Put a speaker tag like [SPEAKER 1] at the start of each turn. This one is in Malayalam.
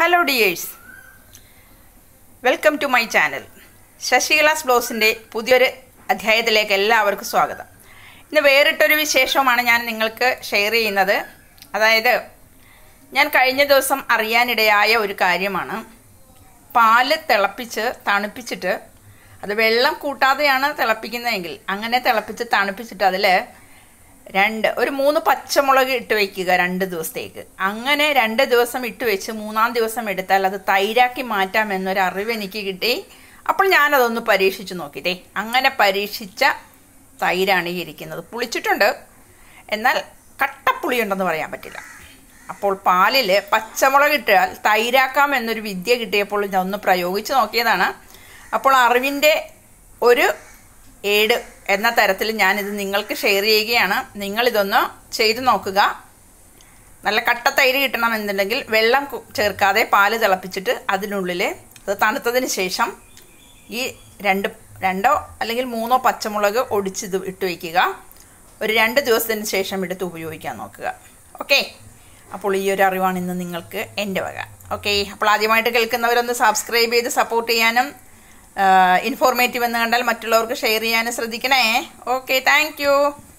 [SPEAKER 1] hello dears welcome to my channel Sasikala's ബ്ലോസിൻ്റെ പുതിയൊരു അധ്യായത്തിലേക്ക് എല്ലാവർക്കും സ്വാഗതം ഇന്ന് വേറിട്ടൊരു വിശേഷമാണ് ഞാൻ നിങ്ങൾക്ക് ഷെയർ ചെയ്യുന്നത് അതായത് ഞാൻ കഴിഞ്ഞ ദിവസം അറിയാനിടയായ ഒരു കാര്യമാണ് പാല് തിളപ്പിച്ച് തണുപ്പിച്ചിട്ട് അത് വെള്ളം കൂട്ടാതെയാണ് തിളപ്പിക്കുന്നതെങ്കിൽ അങ്ങനെ തിളപ്പിച്ച് തണുപ്പിച്ചിട്ട് അതിൽ രണ്ട് ഒരു മൂന്ന് പച്ചമുളക് ഇട്ട് വയ്ക്കുക രണ്ട് ദിവസത്തേക്ക് അങ്ങനെ രണ്ട് ദിവസം ഇട്ട് വെച്ച് മൂന്നാം ദിവസം എടുത്താൽ അത് തൈരാക്കി മാറ്റാം എന്നൊരു അറിവ് എനിക്ക് കിട്ടി അപ്പോൾ ഞാനതൊന്ന് പരീക്ഷിച്ച് നോക്കിയിട്ടേ അങ്ങനെ പരീക്ഷിച്ച തൈരാണ് ഈ ഇരിക്കുന്നത് പുളിച്ചിട്ടുണ്ട് എന്നാൽ കട്ടപ്പുളിയുണ്ടെന്ന് പറയാൻ പറ്റില്ല അപ്പോൾ പാലിൽ പച്ചമുളക് ഇട്ടാൽ തൈരാക്കാം എന്നൊരു വിദ്യ കിട്ടിയപ്പോൾ ഞാൻ ഒന്ന് പ്രയോഗിച്ച് നോക്കിയതാണ് അപ്പോൾ അറിവിൻ്റെ ഒരു ഏട് എന്ന തരത്തിൽ ഞാനിത് നിങ്ങൾക്ക് ഷെയർ ചെയ്യുകയാണ് നിങ്ങളിതൊന്ന് ചെയ്തു നോക്കുക നല്ല കട്ട തൈര് കിട്ടണമെന്നുണ്ടെങ്കിൽ വെള്ളം കു- ചേർക്കാതെ പാല് തിളപ്പിച്ചിട്ട് അതിനുള്ളിൽ അത് തണുത്തതിന് ശേഷം ഈ രണ്ട് രണ്ടോ അല്ലെങ്കിൽ മൂന്നോ പച്ചമുളക് ഒടിച്ചിത് ഇട്ട് വയ്ക്കുക ഒരു രണ്ട് ദിവസത്തിന് ശേഷം എടുത്ത് ഉപയോഗിക്കാൻ നോക്കുക ഓക്കെ അപ്പോൾ ഈ ഒരു അറിവാണ് ഇന്ന് നിങ്ങൾക്ക് എൻ്റെ വക ഓക്കെ അപ്പോൾ ആദ്യമായിട്ട് കേൾക്കുന്നവരൊന്ന് സബ്സ്ക്രൈബ് ചെയ്ത് സപ്പോർട്ട് ചെയ്യാനും ഇൻഫോർമേറ്റീവ് എന്ന് കണ്ടാൽ മറ്റുള്ളവർക്ക് ഷെയർ ചെയ്യാനും ശ്രദ്ധിക്കണേ ഓക്കെ താങ്ക്